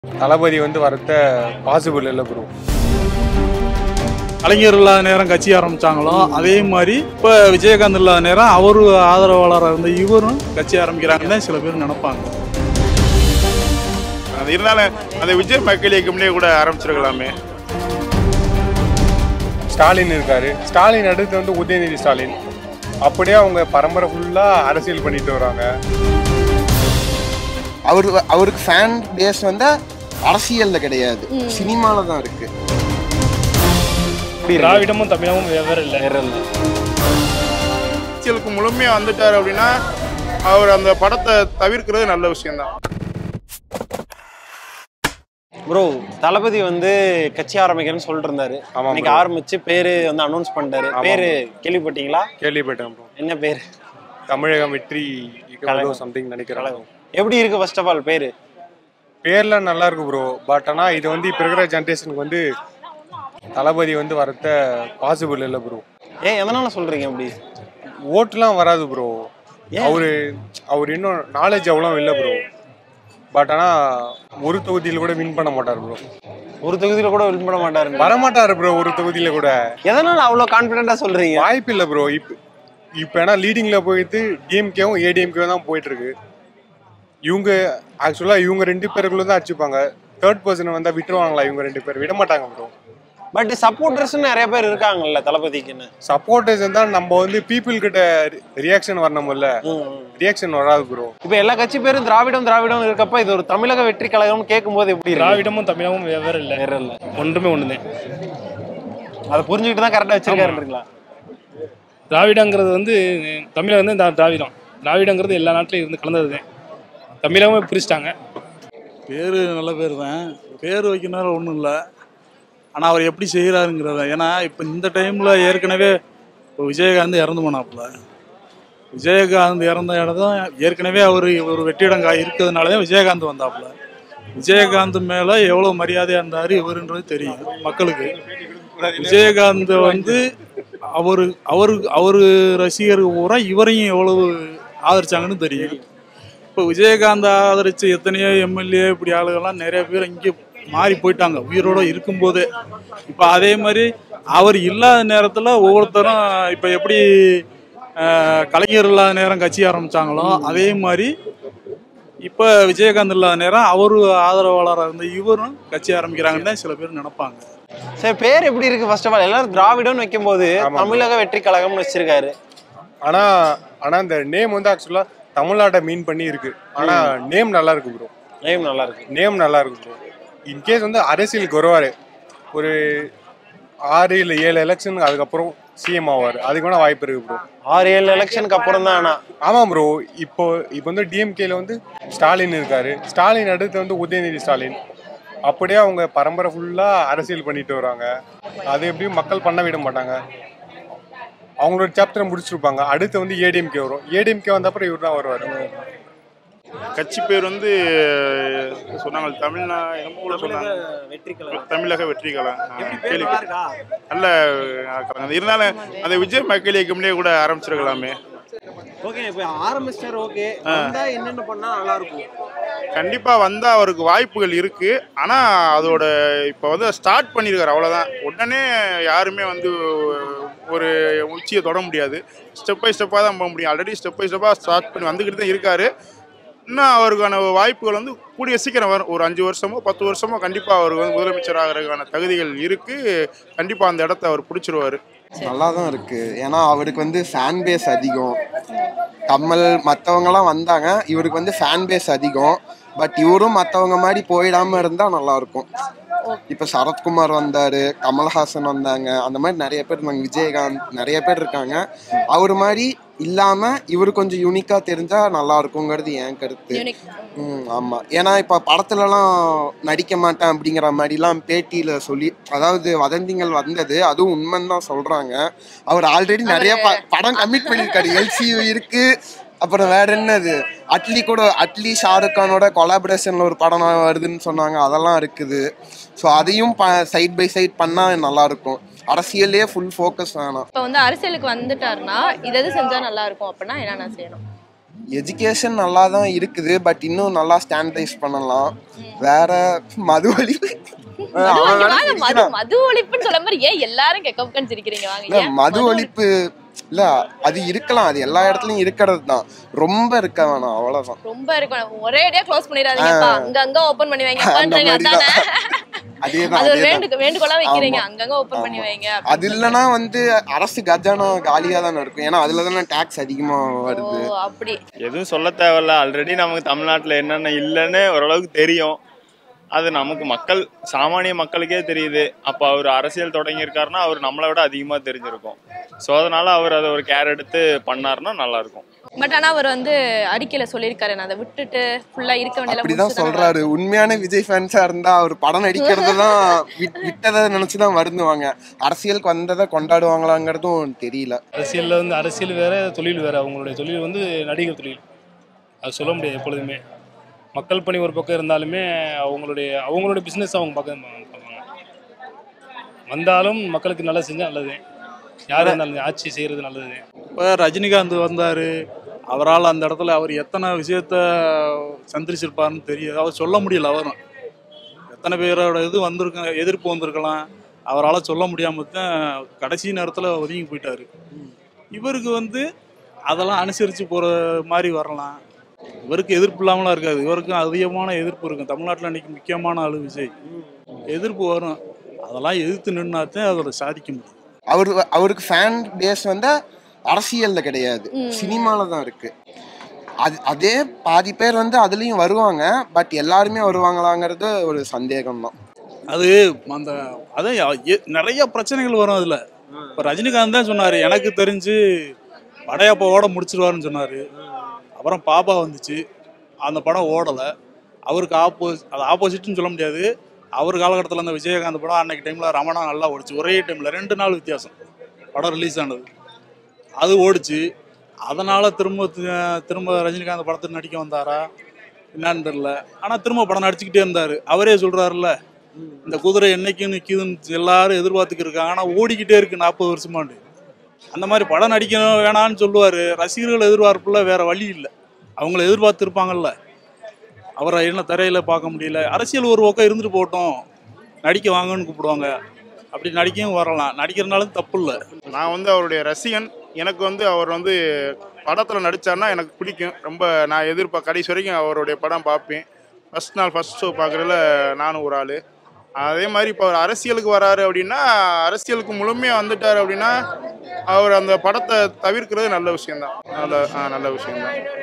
தளபதி வந்து வரத்த பாசிபிள் இல்லை ப்ரோ கலைஞர் இல்லாத நேரம் கட்சி ஆரம்பிச்சாங்களோ அதே மாதிரி இப்போ விஜயகாந்த் இல்லாத நேரம் அவரு ஆதரவாளராக இருந்த இவரும் கட்சி ஆரம்பிக்கிறாங்கன்னு தான் சில பேர் நினைப்பாங்க அது இருந்தாலும் அந்த விஜய் மக்கள் இயக்கம்லேயே கூட ஆரம்பிச்சிருக்கலாமே ஸ்டாலின் இருக்காரு ஸ்டாலின் அடுத்து வந்து உதயநிதி ஸ்டாலின் அப்படியே அவங்க பரம்பரை ஃபுல்லாக அரசியல் பண்ணிட்டு வராங்க அவர் அவருக்கு ஃபேன் பேஸ் வந்து அரசியல்ல கிடையாது சினிமால தான் இருக்கு திராவிடமும் தமிழமும் வெவ்வேறு இல்லை அரசியலுக்கு முழுமையாக வந்துட்டார் அப்படின்னா அவர் அந்த படத்தை தவிர்க்கிறது நல்ல விஷயம்தான் ப்ரோ தளபதி வந்து கட்சி ஆரம்பிக்கிறேன்னு சொல்லிட்டு இருந்தாரு ஆமா இன்னைக்கு bro. ஆரம்பிச்சு பேரு வந்து அனௌன்ஸ் பண்ணிட்டாரு ஆமா பேரு கேள்விப்பட்டீங்களா கேள்விப்பட்டேன் ப்ரோ என்ன பேரு தமிழகம் வெற்றி கழகம். சம்திங் நினைக்கிறேன் எப்படி இருக்கு ஃபர்ஸ்ட் ஆஃப் ஆல் பேரு பேர்லாம் நல்லா இருக்கு ப்ரோ பட் ஆனால் இது வந்து இப்போ இருக்கிற ஜென்ரேஷனுக்கு வந்து தளபதி வந்து வரத்த பாசிபிள் இல்லை ப்ரோ ஏன் எதனால சொல்றீங்க அப்படி ஓட்டுலாம் வராது ப்ரோ ஏன்? அவரு அவர் இன்னும் நாலேஜ் அவ்வளோ இல்லை ப்ரோ பட் ஆனால் ஒரு தொகுதியில் கூட வின் பண்ண மாட்டார் ப்ரோ ஒரு தொகுதியில கூட வின் பண்ண மாட்டாரு வரமாட்டாரு ப்ரோ ஒரு தொகுதியில் கூட எதனால அவ்வளவு கான்பிடண்டா சொல்றீங்க வாய்ப்பு இல்லை ப்ரோ இப்போ இப்போ ஏன்னா லீடிங்கில் போயிட்டு டிஎம்கேவும் ஏடிஎம்கேவும் தான் போயிட்டு இருக்கு இவங்க ஆக்சுவலாக இவங்க ரெண்டு பேருக்குள்ள தான் அடிச்சுப்பாங்க தேர்ட் பர்சன் வந்தால் விட்டுருவாங்களா இவங்க ரெண்டு பேர் விட மாட்டாங்க ப்ரோ பட் சப்போர்டர்ஸ் நிறைய பேர் இருக்காங்கல்ல தளபதிக்குன்னு சப்போர்ட்டர்ஸ் இருந்தால் நம்ம வந்து பீப்புள் கிட்ட ரியாக்ஷன் வரணும்ல ரியாக்ஷன் வராது ப்ரோ இப்ப எல்லா கட்சி பேரும் திராவிடம் திராவிடம் இருக்கப்ப இது ஒரு தமிழக வெற்றி கழகம் கேட்கும்போது எப்படி இருக்கு? திராவிடமும் தமிழமும் வெவ்வேறு இல்லை வேற இல்ல ஒன்றுமே ஒன்று தான் அதை புரிஞ்சுக்கிட்டு தான் கரெக்டா வச்சிருக்காருங்களா திராவிடங்கிறது வந்து தமிழகம் வந்து இந்த திராவிடம் திராவிடங்கிறது எல்லா நாட்டிலையும் இருந்து கலந்தது தான் தமிழகமே பிரிச்சிட்டாங்க பேர் நல்ல பேர் தான் பேர் வைக்கனால ஒன்றும் இல்லை ஆனால் அவர் எப்படி செய்கிறாருங்கிறத ஏன்னா இப்போ இந்த டைமில் ஏற்கனவே இப்போ விஜயகாந்த் இறந்து போனாப்புல விஜயகாந்த் இறந்த இடம் ஏற்கனவே அவர் ஒரு வெற்றிடம் கா இருக்கிறதுனால தான் விஜயகாந்த் வந்தாப்புல விஜயகாந்த் மேலே எவ்வளோ மரியாதையாக இருந்தார் இவருன்றது தெரியும் மக்களுக்கு விஜயகாந்த் வந்து அவரு அவரு அவரு ரசிகர்கள் பூரா இவரையும் எவ்வளவு ஆதரிச்சாங்கன்னு தெரியும் இப்போ விஜயகாந்த் ஆதரிச்ச எத்தனையோ எம்எல்ஏ இப்படி ஆளுகள்லாம் நிறைய பேர் இங்கே மாறி போயிட்டாங்க உயிரோட இருக்கும்போதே இப்போ அதே மாதிரி அவர் இல்லாத நேரத்தில் ஒவ்வொருத்தரும் இப்போ எப்படி அஹ், கலைஞர் இல்லாத நேரம் கட்சி ஆரம்பிச்சாங்களோ அதே மாதிரி இப்போ விஜயகாந்த் இல்லாத நேரம் அவரு ஆதரவாளராக இருந்த இவரும் கட்சி ஆரம்பிக்கிறாங்கன்னு தான் சில பேர் நினைப்பாங்க சரி பேர் எப்படி இருக்கு ஃபர்ஸ்ட் ஆஃப் ஆல் எல்லாரும் திராவிடம்னு வைக்கும்போது ஆமா. தமிழக வெற்றி கழகம்னு வச்சிருக்காரு ஆனால் ஆனால் இந்த நேம் வந்து ஆக்சுவலாக தமிழ்நாட்டை மீன் பண்ணி இருக்கு ஆனால் நேம் நல்லா இருக்கு ப்ரோ நேம் நல்லா இருக்கு நேம் நல்லா இருக்கு ப்ரோ இன்கேஸ் வந்து அரசியலுக்கு வருவார் ஒரு ஆறு இல்லை ஏழு எலெக்ஷன் அதுக்கப்புறம் சிஎம் ஆவார் அதுக்கு வேணா வாய்ப்பு இருக்கு ப்ரோ ஆறு ஏழு எலெக்ஷனுக்கு அப்புறம் தான் ஆனா ஆமாம் ப்ரோ இப்போ இப்போ வந்து டிஎம்கேல வந்து ஸ்டாலின் இருக்காரு ஸ்டாலின் அடுத்து வந்து உதயநிதி ஸ்டாலின் அப்படியே அவங்க பரம்பரை ஃபுல்லாக அரசியல் பண்ணிட்டு வராங்க அது எப்படியும் மக்கள் பண்ண விட மாட்டாங்க அவங்களோட சாப்டரை முடிச்சிருப்பாங்க அடுத்து வந்து ஏடிஎம்கே வரும் ஏடிஎம்கே வந்த அப்புறம் இவர் தான் வருவார் கட்சி பேர் வந்து சொன்னாங்க தமிழ்நா என்னமோ கூட சொன்னாங்க வெற்றி கழகம் தமிழக வெற்றி கழகம் கேள்வி நல்ல கழகம். இருந்தாலும் அந்த விஜய் மக்கள் இயக்கம்லேயே கூட ஆரம்பிச்சிருக்கலாமே ஓகே இப்போ ஆரம்பிச்சார் ஓகே வந்தா என்னென்ன பண்ணா நல்லா இருக்கும் கண்டிப்பா வந்தா அவருக்கு வாய்ப்புகள் இருக்கு ஆனா அதோட இப்போ வந்து ஸ்டார்ட் பண்ணியிருக்காரு அவ்வளவுதான் உடனே யாருமே வந்து ஒரு உச்சியை தொட முடியாது ஸ்டெப் பை ஸ்டெப்பாக தான் போக முடியும் ஆல்ரெடி ஸ்டெப் பை ஸ்டெப்பாக ஸ்டார்ட் பண்ணி வந்துக்கிட்டு தான் இருக்காரு இன்னும் அவருக்கான வாய்ப்புகள் வந்து கூடிய சீக்கிரம் வரும் ஒரு அஞ்சு வருஷமோ பத்து வருஷமோ கண்டிப்பாக அவருக்கு வந்து முதலமைச்சர் ஆகிறதுக்கான தகுதிகள் இருக்கு கண்டிப்பாக அந்த இடத்த அவர் பிடிச்சிருவாரு நல்லா தான் இருக்கு ஏன்னா அவருக்கு வந்து ஃபேன் பேஸ் அதிகம் கமல் மற்றவங்கலாம் வந்தாங்க இவருக்கு வந்து ஃபேன் பேஸ் அதிகம் பட் இவரும் மற்றவங்க மாதிரி போயிடாம இருந்தா நல்லா இருக்கும் இப்போ சரத்குமார் வந்தாரு கமல்ஹாசன் வந்தாங்க அந்த மாதிரி நிறைய பேர் இருந்தாங்க விஜயகாந்த் நிறைய பேர் இருக்காங்க அவர் மாதிரி இல்லாம இவர் கொஞ்சம் யூனிக்கா தெரிஞ்சா நல்லா இருக்குங்கிறது என் கருத்து ம் ஆமா ஏன்னா இப்ப படத்துலலாம் நடிக்க மாட்டேன் அப்படிங்கிற மாதிரிலாம் பேட்டியில சொல்லி அதாவது வதந்திகள் வந்தது அதுவும் உண்மைன்னு தான் சொல்றாங்க அவர் ஆல்ரெடி நிறைய ப- படம் கமிட் பண்ணியிருக்காரு எல்சியூ இருக்கு அப்புறம் வேற என்னது அட்லி கூட அட்லி ஷாருக் கானோட கொலாபரேஷன்ல ஒரு படம் வருதுன்னு சொன்னாங்க அதெல்லாம் இருக்குது ஸோ அதையும் சைட் பை சைட் பண்ணா நல்லா இருக்கும் அரசியலே ஃபுல் ஃபோக்கஸ் வேணாம் இப்போ வந்து அரசியலுக்கு வந்துட்டாருன்னா இது எது செஞ்சா நல்லா இருக்கும் அப்படின்னா என்னென்ன செய்யணும் எஜுகேஷன் நல்லா தான் இருக்குது பட் இன்னும் நல்லா ஸ்டாண்டர்டைஸ் பண்ணலாம் வேற மது ஒழிப்பு மது அவன் வாங்கி வேணா வாங்க, மது சிரிக்கிறான். மது ஒழிப்புன்னு சொல்ல மாதிரி ஏன் எல்லாரும் கேட்க உட்காந்து சிரிக்கிறீங்க வாங்க இல்ல ஏன் மது ஒழிப்பு இல்ல அது இருக்கலாம் அது எல்லா இடத்துலயும் இருக்கிறது தான் ரொம்ப இருக்க வேணாம் அவ்வளவுதான் ரொம்ப இருக்கும் ஒரே அடியா க்ளோஸ் பண்ணிடாதீங்கப்பா அங்க அங்க ஓபன் பண்ணி வைங்க அந்த பண்றீங்க மாதிரி அதானே அதேதான் அது ஒரு அதேதான் வேண்டு வேண்டுகோளா வைக்கிறீங்க ஆமா. அங்கங்க ஓபன் பண்ணி வைங்க அது இல்லைன்னா வந்து அரசு கஜானா காலியா தானே இருக்கும் ஏன்னா அதுல தானே டாக்ஸ் அதிகமா ஓ வருது அப்படி எதுவும் சொல்ல தேவையில்ல ஆல்ரெடி நமக்கு தமிழ்நாட்டில் என்னென்ன இல்லைன்னு ஓரளவுக்கு தெரியும் அது நமக்கு மக்கள் சாமானிய மக்களுக்கே தெரியுது அப்போ அவர் அரசியல் தொடங்கியிருக்காருன்னா அவர் நம்மளை விட அதிகமாக தெரிஞ்சிருக்கும் ஸோ அதனால அவர் அதை ஒரு கேர் எடுத்து பண்ணாருன்னா நல்லாயிருக்கும் பட் ஆனா அவர் வந்து அறிக்கையில சொல்லியிருக்காரு நான் அதை விட்டுட்டு ஃபுல்லா இருக்க வேண்டியல அப்படிதான் சொல்றாரு உண்மையான விஜய் ஃபேன்ஸா இருந்தா அவர் படம் நடிக்கிறது தான் விட்டதை நினைச்சுதான் வருந்துவாங்க அரசியலுக்கு வந்ததை கொண்டாடுவாங்களாங்கிறதும் தெரியல அரசியலில் வந்து அரசியல் வேற தொழில் வேற அவங்களுடைய தொழில் வந்து நடிகர் தொழில் அது சொல்ல முடியாது எப்பொழுதுமே மக்கள் பணி ஒரு பக்கம் இருந்தாலுமே அவங்களுடைய அவங்களுடைய பிஸ்னஸ் அவங்க பக்கம் பார்ப்பாங்க வந்தாலும் மக்களுக்கு நல்லது செஞ்சால் நல்லது யார் இருந்தாலும் ஆட்சி செய்கிறது நல்லது இப்போ ரஜினிகாந்த் வந்தார் அவரால் அந்த இடத்துல அவர் எத்தனை விஷயத்த சந்திரிச்சிருப்பாருன்னு தெரியாது அவர் சொல்ல முடியல அவரும் எத்தனை பேரோட இது வந்திருக்க எதிர்ப்பு வந்திருக்கலாம் அவரால் சொல்ல முடியாமல் தான் கடைசி நேரத்தில் ஒதுங்கி போயிட்டாரு இவருக்கு வந்து அதெல்லாம் அனுசரித்து போகிற மாதிரி வரலாம் இவருக்கு எதிர்ப்பு இல்லாமலாம் இருக்காது இவருக்கும் அதிகமான எதிர்ப்பு இருக்கும் தமிழ்நாட்டில் இன்னைக்கு முக்கியமான ஆளு விஜய் எதிர்ப்பு வரும் அதெல்லாம் எதிர்த்து நின்னாதான் அதோட சாதிக்க முடியும் அவர் அவருக்கு ஃபேன் பேஸ் வந்து அரசியல்ல கிடையாது சினிமால தான் இருக்கு அது அதே பாதி பேர் வந்து அதுலயும் வருவாங்க பட் எல்லாருமே வருவாங்களாங்கிறது ஒரு சந்தேகம் தான் அது அந்த அதான் எ- நிறைய பிரச்சனைகள் வரும் அதில் இப்போ ரஜினிகாந்த் தான் சொன்னார் எனக்கு தெரிஞ்சு படையப்பாவோட முடிச்சிருவாருன்னு சொன்னார் அப்புறம் பாப்பா வந்துச்சு அந்த படம் ஓடலை அவருக்கு ஆப்போ அது ஆப்போசிட்னு சொல்ல முடியாது அவர் காலகட்டத்தில் அந்த விஜயகாந்த் படம் அன்னைக்கு டைமில் ரமணா நல்லா ஓடிச்சு ஒரே டைமில் ரெண்டு நாள் வித்தியாசம் படம் ரிலீஸ் ஆனது அது ஓடிச்சு அதனால் திரும்ப தி- திரும்ப ரஜினிகாந்த் படத்தில் நடிக்க வந்தாரா என்னன்னு தெரில ஆனால் திரும்ப படம் நடிச்சுக்கிட்டே இருந்தார் அவரே சொல்கிறாருல்ல இந்த குதிரை என்னைக்கு நிற்கிதுன்னு எல்லாரும் எதிர்பார்த்துக்கு இருக்காங்க ஆனால் ஓடிக்கிட்டே இருக்கு நாற்பது வருஷமாண்டு அந்த மாதிரி படம் நடிக்கணும் வேணான்னு சொல்லுவார் ரசிகர்கள் எதிர்பார்ப்புல வேற வழி இல்லை அவங்கள எதிர்பார்த்து இருப்பாங்கல்ல அவரை என்ன திரையில பார்க்க முடியல அரசியல் ஒரு பக்கம் இருந்துட்டு போகட்டும் நடிக்க வாங்கன்னு கூப்பிடுவாங்க அப்படி நடிக்கவும் வரலாம் நடிக்கிறனாலும் தப்பு இல்லை நான் வந்து அவருடைய ரசிகன் எனக்கு வந்து அவர் வந்து படத்தில் நடித்தார்னா எனக்கு பிடிக்கும் ரொம்ப நான் எதிர்ப்பா கடைசி வரைக்கும் அவருடைய படம் பார்ப்பேன் ஃபஸ்ட் நாள் ஃபஸ்ட் ஷோ பார்க்குறதுல நானும் ஒரு ஆள் அதே மாதிரி இப்போ அவர் அரசியலுக்கு வராரு அப்படின்னா அரசியலுக்கு முழுமையாக வந்துட்டார் அப்படின்னா அவர் அந்த படத்தை தவிர்க்கிறது நல்ல விஷயம்தான் நல்ல ஆ, நல்ல விஷயம்தான்